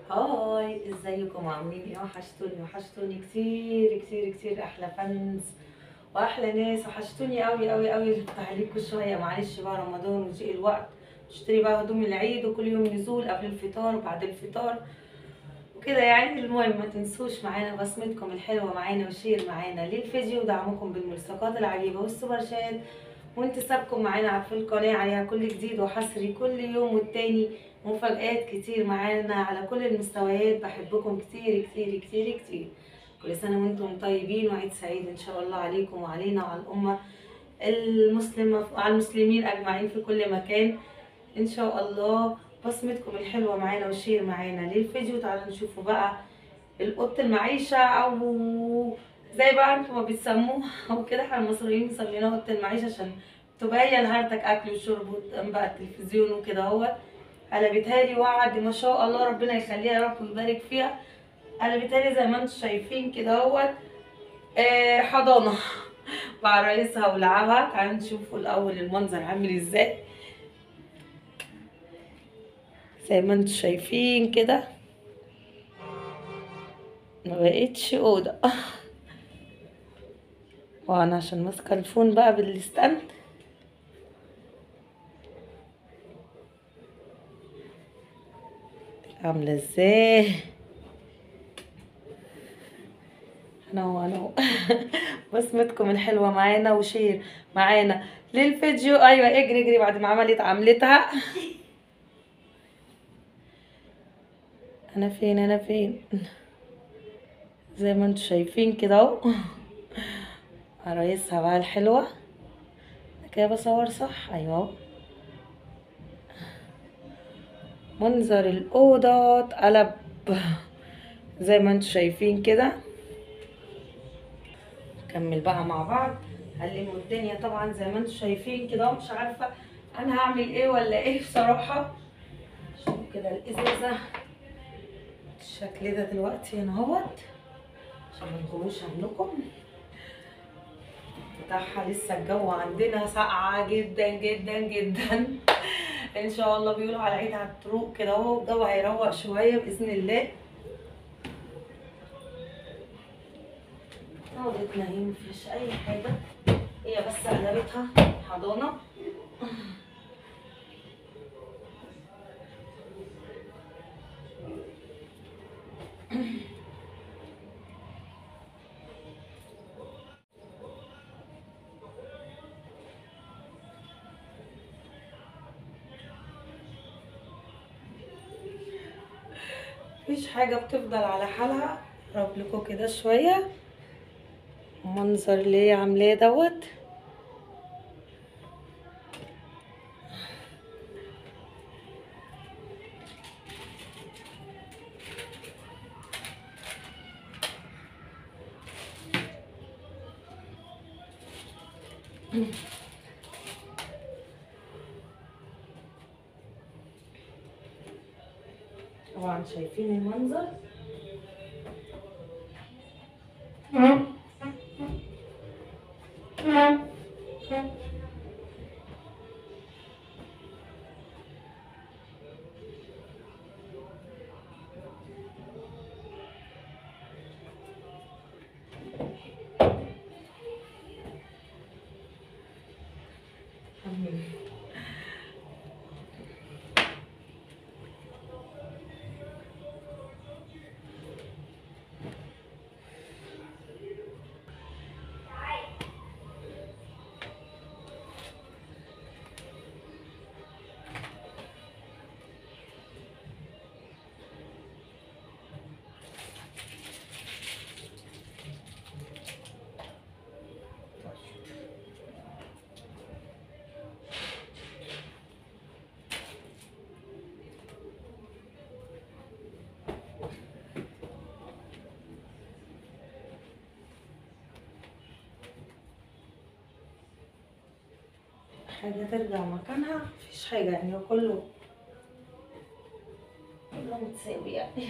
هاي ازيكم عاملين ايه وحشتوني وحشتوني كتير كتير كتير احلى فانز واحلى ناس وحشتوني قوي قوي قوي كنت عليكم شويه معلش بقى رمضان وجي الوقت نشتري بقى هدوم العيد وكل يوم نزول قبل الفطار وبعد الفطار وكده يعني المهم ما تنسوش معانا بصمتكم الحلوه معانا وشير معانا للفيديو ودعمكم بالملصقات العجيبه والسوبر شات وانتسابكم معانا في القناه عليها كل جديد وحصري كل يوم والتاني مفاجآت كتير معانا على كل المستويات بحبكم كتير كتير كتير كتير كل سنة وانتم طيبين وعيد سعيد ان شاء الله عليكم وعلينا وعلى الأمة المسلمة وعلى المسلمين أجمعين في كل مكان ان شاء الله بصمتكم الحلوة معانا وشير معانا للفيديو تعالوا نشوفوا بقى القط المعيشة أو زي بقى انتوا ما بتسموها وكده احنا المصريين مسميناها قط المعيشة عشان تبين هارتك أكل وشرب وقدام بقى التلفزيون وكده اهوت قلبتها لي وعد ما شاء الله ربنا يخليها يا رب ويبارك فيها قلبتها لي زي ما انتم شايفين كده اهوت آه حضانه مع رئيسها ولعبها تعالوا نشوفوا الاول المنظر عامل ازاي زي ما انتم شايفين كده ما بقتش اوضه وانا عشان ماسكه الفون بقى بالستاند عامله ازاي انا هو انا هو بصمتكم الحلوه معانا وشير معانا للفيديو ايوه اجري اجري بعد ما عملت عملتها انا فين انا فين زي ما انتم شايفين كده اهو عرايسها بقى الحلوه أنا كده بصور صح ايوه اهو منظر الأوضة اتقلب زي ما انتم شايفين كده نكمل بقى مع بعض هلموا الدنيا طبعا زي ما انتم شايفين كده مش عارفة انا هعمل ايه ولا ايه بصراحة شوفوا كده الازازة الشكل ده دلوقتي هنا اهوت عشان ما نغروش عنكم بتاعها لسه الجو عندنا ساقعة جدا جدا جدا ان شاء الله بيقولوا على عيد هتروق كده اهو الجو هيروق شويه باذن الله اوضتنا هي مفيش اي حاجه هي بس قلبتها حضانه مفيش حاجة بتفضل على حالها اقرب لكم كده شوية المنظر اللي هي عاملاه دوت طبعا شايفين المنظر حاجة ترجع مكانها مفيش حاجة يعني هو كله كله متساوي يعني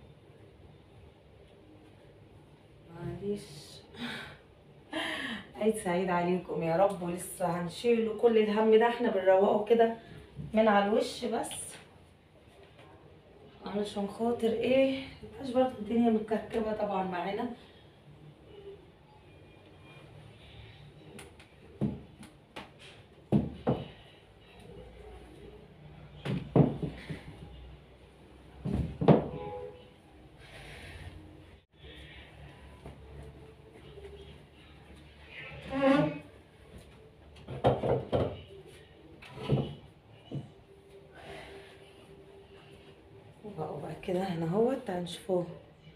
معلش عيد عيد سعيد عليكم يا رب ولسه هنشيله كل الهم ده احنا بنروقه كده من على الوش بس علشان خاطر ايه مبقاش برضه الدنيا متكركبه طبعا معانا وبعد كده هنا اهوت هنشوفوه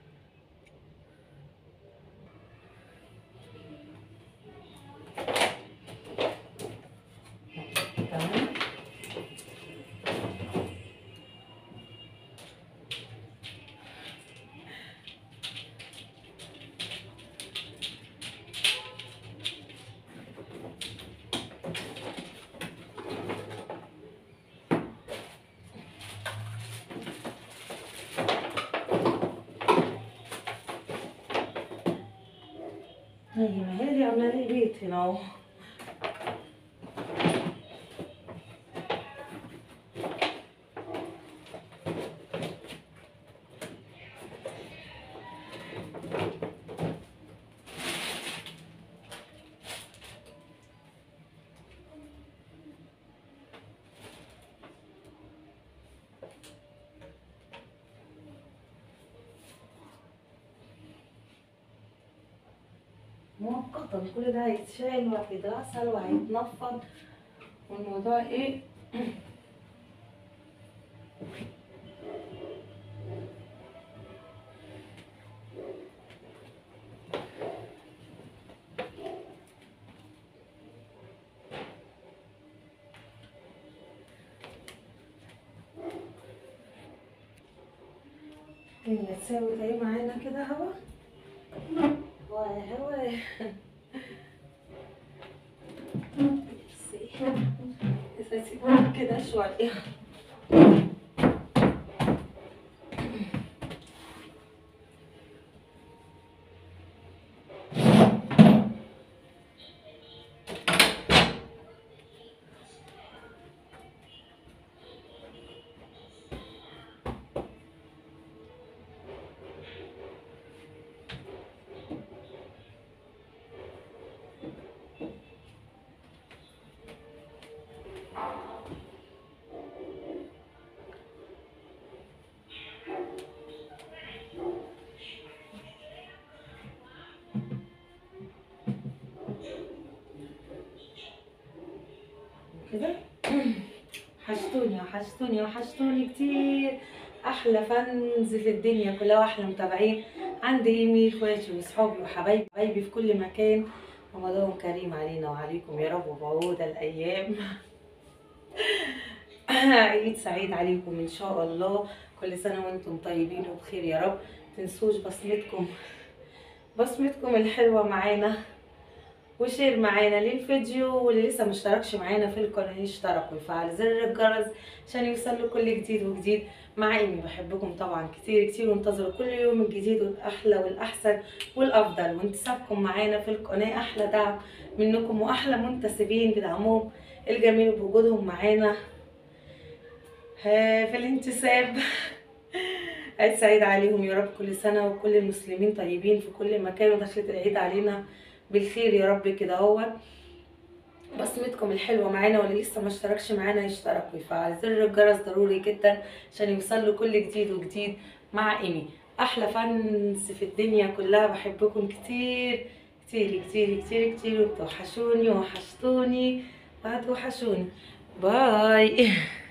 تمام هي ما هي اللي عامله لي بيت هنا اهو مؤقتا كل ده هيتشال وهيتغسل وهيتنفض والموضوع ايه اللي تساوي ايه معانا كده هوا هوا هوا بس اسيبهم كده شوية كده وحشتوني وحشتوني وحشتوني كتير احلى فانز في الدنيا كلها واحلى متابعين عندي ايمي اخواتي وصحابي وحبايبي حبايبي في كل مكان رمضان كريم علينا وعليكم يا رب وبعود الايام عيد سعيد عليكم ان شاء الله كل سنه وانتم طيبين وبخير يا رب تنسوش بصمتكم بصمتكم الحلوه معانا وشير معانا للفيديو واللي لسه مشتركش معانا في القناه يشترك ويفعل زر الجرس عشان يوصل له كل جديد وجديد مع ايمي بحبكم طبعا كتير كتير وانتظروا كل يوم الجديد والاحلى والاحسن والافضل وانتسابكم معانا في القناه احلى دعم منكم واحلى منتسبين بدعمهم الجميل بوجودهم معانا ها في الانتساب عيد سعيد عليهم يا رب كل سنة وكل المسلمين طيبين في كل مكان ودخلت العيد علينا بالخير يا رب كده هو بصمتكم الحلوة معانا واللي لسه ما اشتركش معانا يشترك ويفعل زر الجرس ضروري جدا عشان يوصل له كل جديد وجديد مع ايمي احلى فانس في الدنيا كلها بحبكم كتير كتير كتير كتير كتير وبتوحشوني وحشتوني وهتوحشوني باي